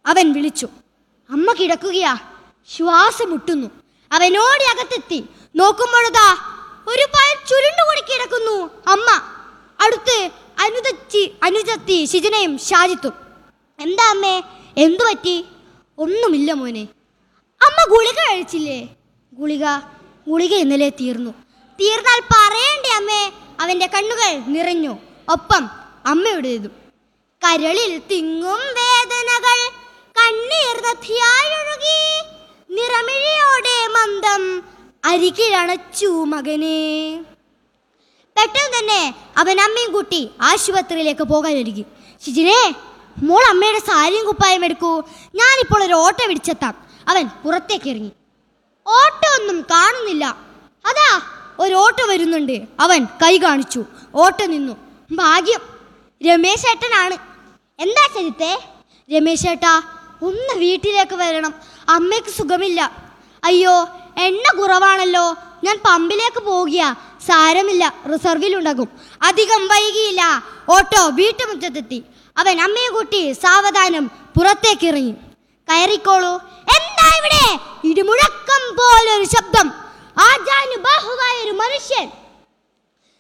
അവൻ വിളിച്ചു അമ്മ കിടക്കുകയാ ശ്വാസം മുട്ടുന്നു അവനോടി അകത്തെത്തി നോക്കുമ്പോഴതാ ഒരു പയൽ ചുരുണ്ടുകൂടി കിടക്കുന്നു അമ്മ അടുത്ത് അനുജത്തി അനുജത്തി ശിജനയും ഷാജിത്തും എന്താ അമ്മേ എന്തു പറ്റി ഒന്നുമില്ല മോനെ അമ്മ ഗുളിക കഴിച്ചില്ലേ ഗുളിക ഗുളിക ഇന്നലെ തീർന്നു തീർന്നാൽ പറയണ്ടേ അമ്മേ അവന്റെ കണ്ണുകൾ നിറഞ്ഞു ഒപ്പം അമ്മയുടേതും കരളിൽ തിങ്ങും വേദനകൾ കണ്ണീർ നദിയായൊഴുകി നിറമിഴിയോടെ മന്ദം അരികിലണച്ചു മകനെ പെട്ടെന്ന് തന്നെ അവൻ അമ്മയും കൂട്ടി ആശുപത്രിയിലേക്ക് പോകാൻ ഒരുങ്ങി ഷിജിനെ മോൾ അമ്മയുടെ സാരിയും കുപ്പായം എടുക്കൂ ഞാനിപ്പോൾ ഒരു ഓട്ടോ പിടിച്ചെത്താം അവൻ പുറത്തേക്ക് ഇറങ്ങി ഓട്ടോ ഒന്നും കാണുന്നില്ല അതാ ഒരു ഓട്ടോ വരുന്നുണ്ട് അവൻ കൈ കാണിച്ചു ഓട്ടോ നിന്നു ഭാഗ്യം രമേശ് ഏട്ടനാണ് എന്താ ചരിത്തെ രമേശ് ഏട്ടാ ഒന്ന് വീട്ടിലേക്ക് വരണം അമ്മയ്ക്ക് സുഖമില്ല അയ്യോ എണ്ണ കുറവാണല്ലോ ഞാൻ പമ്പിലേക്ക് പോകുക സാരമില്ല റിസർവിലുണ്ടാകും അധികം വൈകിയില്ല ഓട്ടോ വീട്ടുമുറ്റത്തെത്തി അവൻ അമ്മയെ കൂട്ടി സാവധാനം പുറത്തേക്ക് ഇറങ്ങി കയറിക്കോളൂ എന്താ ഇവിടെ ഇടിമുഴക്കം പോലൊരു ശബ്ദം ആജാനുബാഹുവായ ഒരു മനുഷ്യൻ